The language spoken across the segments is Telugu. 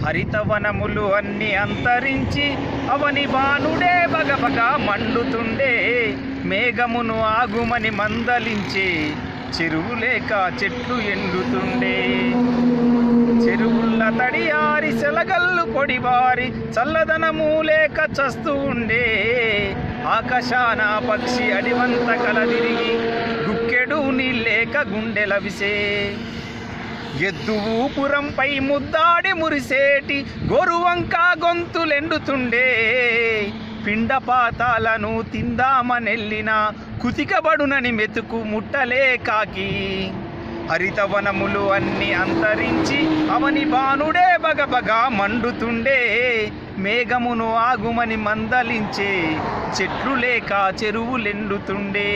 హరితవనములు అన్ని అంతరించి అవని బాణుడే బగబగా మండుతుండే మేఘమును ఆగుమని మందలించే చెరువు లేక చెట్లు ఎండుతుండే చెరువుల్ల తడియారి సెలగల్లు పొడిబారి చల్లదనము లేక చస్తూ ఉండే ఆకాశాన పక్షి అడివంత కలదిరిగి గుక్కెడు నీళ్ళేక గుండెలవిసే ఎద్దు ఊపురంపై ముద్దాడి మురిసేటి గోరువంక గొంతులెండుతుండే పిండపాతాలను తిందామనెల్లిన కుతికబడునని మెతుకు ముట్టలే కాకి హరితవనములు అన్ని అంతరించి అవని బాణుడే బగబగా మండుతుండే మేఘమును ఆగుమని మందలించే చెట్లు లేక చెరువులెండుతుండే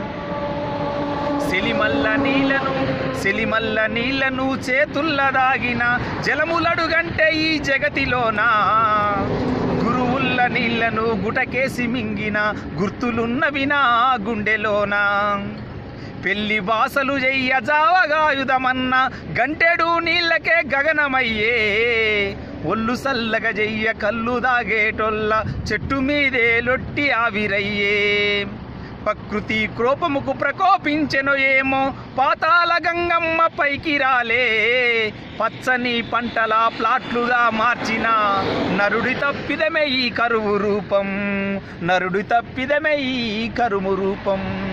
సెలిమల్ల నీళ్లను సెలిమల్ల నీళ్లను చేతుల్ల దాగిన జలములడుగంటే ఈ జగతిలోనా గురువుల్ల నీళ్లను గుటకేసి మింగిన గుర్తులున్నవి నా గుండెలోనా పెళ్లి బాసలు చెయ్య జావగాయుధమన్న గంటెడు నీళ్ళకే గగనమయ్యే ఒళ్ళు సల్లగ చెయ్య కళ్ళు దాగేటొల్ల చెట్టు మీదే లొట్టి ఆవిరయ్యే ప్రకృతి క్రోపముకు ప్రకోపించెను ఏమో పాతాల గంగమ్మ పైకి రాలే పచ్చని పంటల ప్లాట్లుగా మార్చిన నరుడి తప్పిదమే ఈ కరువు రూపం నరుడి తప్పిదమే ఈ కరువు రూపం